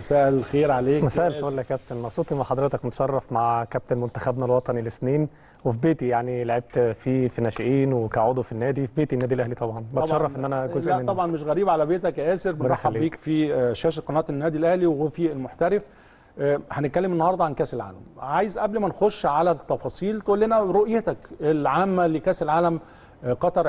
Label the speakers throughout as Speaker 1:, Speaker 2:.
Speaker 1: مساء الخير عليك
Speaker 2: مساء الفل يا كابتن مبسوط اني مع حضرتك متشرف مع كابتن منتخبنا الوطني الاثنين وفي بيتي يعني لعبت فيه في ناشئين وكعضو في النادي في بيتي النادي الاهلي طبعا بتشرف ان انا جزء
Speaker 1: لا
Speaker 2: منه
Speaker 1: طبعا مش غريب على بيتك يا ياسر بنرحب
Speaker 2: يخليك.
Speaker 1: بيك في آه، شاشه قناه النادي الاهلي وفي المحترف آه، هنتكلم النهارده عن كاس العالم عايز قبل ما نخش على التفاصيل تقول لنا رؤيتك العامه لكاس العالم آه، قطر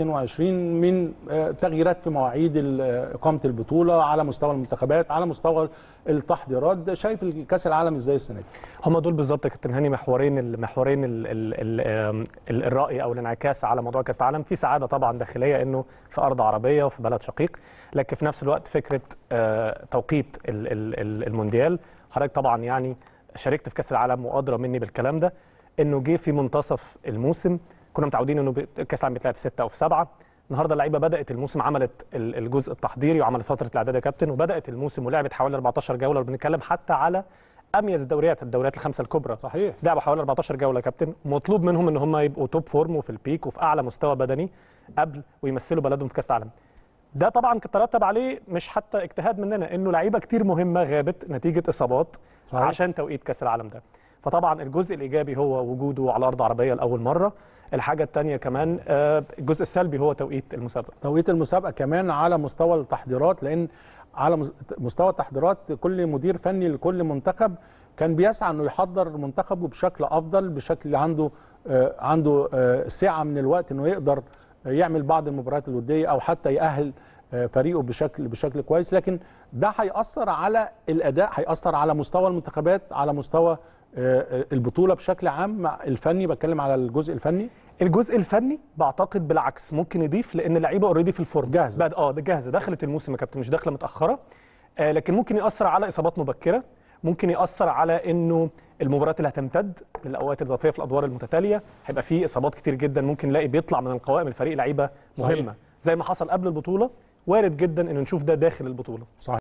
Speaker 1: 2022 من آه، تغييرات في مواعيد ال- آه، اقامه البطوله على مستوى المنتخبات على مستوى التحضيرات شايف كاس العالم ازاي السنه دي
Speaker 2: هم دول بالظبط يا كابتن هاني محورين المحورين ال ال ال آم، ال الراي او الانعكاس على موضوع كاس العالم في سعاده طبعا داخليه انه في ارض عربيه وفي بلد شقيق لكن في نفس الوقت فكره آه، توقيت ال ال ال المونديال حضرتك طبعا يعني شاركت في كاس العالم وادرى مني بالكلام ده انه جه في منتصف الموسم كنا متعودين انه بي- كاس العالم بيتلعب في ستة او في سبعة النهارده اللعيبه بدات الموسم عملت ال- الجزء التحضيري وعملت فتره الاعداد يا كابتن وبدات الموسم ولعبت حوالي 14 جوله بنتكلم حتى على اميز الدوريات الدوريات الخمسه الكبرى
Speaker 1: صحيح
Speaker 2: لعبوا حوالي 14 جوله يا كابتن مطلوب منهم ان هم يبقوا توب فورم وفي البيك وفي اعلى مستوى بدني قبل ويمثلوا بلدهم في كاس العالم ده طبعا كان ترتب عليه مش حتى اجتهاد مننا انه لعيبه كتير مهمه غابت نتيجه اصابات
Speaker 1: صحيح.
Speaker 2: عشان توقيت كاس العالم ده فطبعا الجزء الايجابي هو وجوده على ارض عربيه لاول مره الحاجه الثانيه كمان آه، الجزء السلبي هو توقيت المسابقه
Speaker 1: توقيت المسابقه كمان على مستوى التحضيرات لان على مس- مستوى التحضيرات كل مدير فني لكل منتخب كان بيسعى انه يحضر منتخبه بشكل افضل بشكل عنده آه، عنده آه، سعه من الوقت انه يقدر يعمل بعض المباريات الوديه او حتى يأهل آه، فريقه بشكل بشكل كويس لكن ده هيأثر على الاداء هيأثر على مستوى المنتخبات على مستوى آه، البطوله بشكل عام مع الفني بتكلم على الجزء الفني
Speaker 2: الجزء الفني بعتقد بالعكس ممكن يضيف لان اللعيبه اوريدي في الفورم
Speaker 1: جاهزة.
Speaker 2: بعد اه ده جاهزه دخلت الموسم يا كابتن مش داخله متاخره آه لكن ممكن ياثر على اصابات مبكره ممكن ياثر على انه المباريات اللي هتمتد للاوقات الاضافيه في الادوار المتتاليه هيبقى فيه اصابات كتير جدا ممكن نلاقي بيطلع من القوائم الفريق لعيبه
Speaker 1: صحيح.
Speaker 2: مهمه زي ما حصل قبل البطوله وارد جدا ان نشوف ده داخل البطوله
Speaker 1: صحيح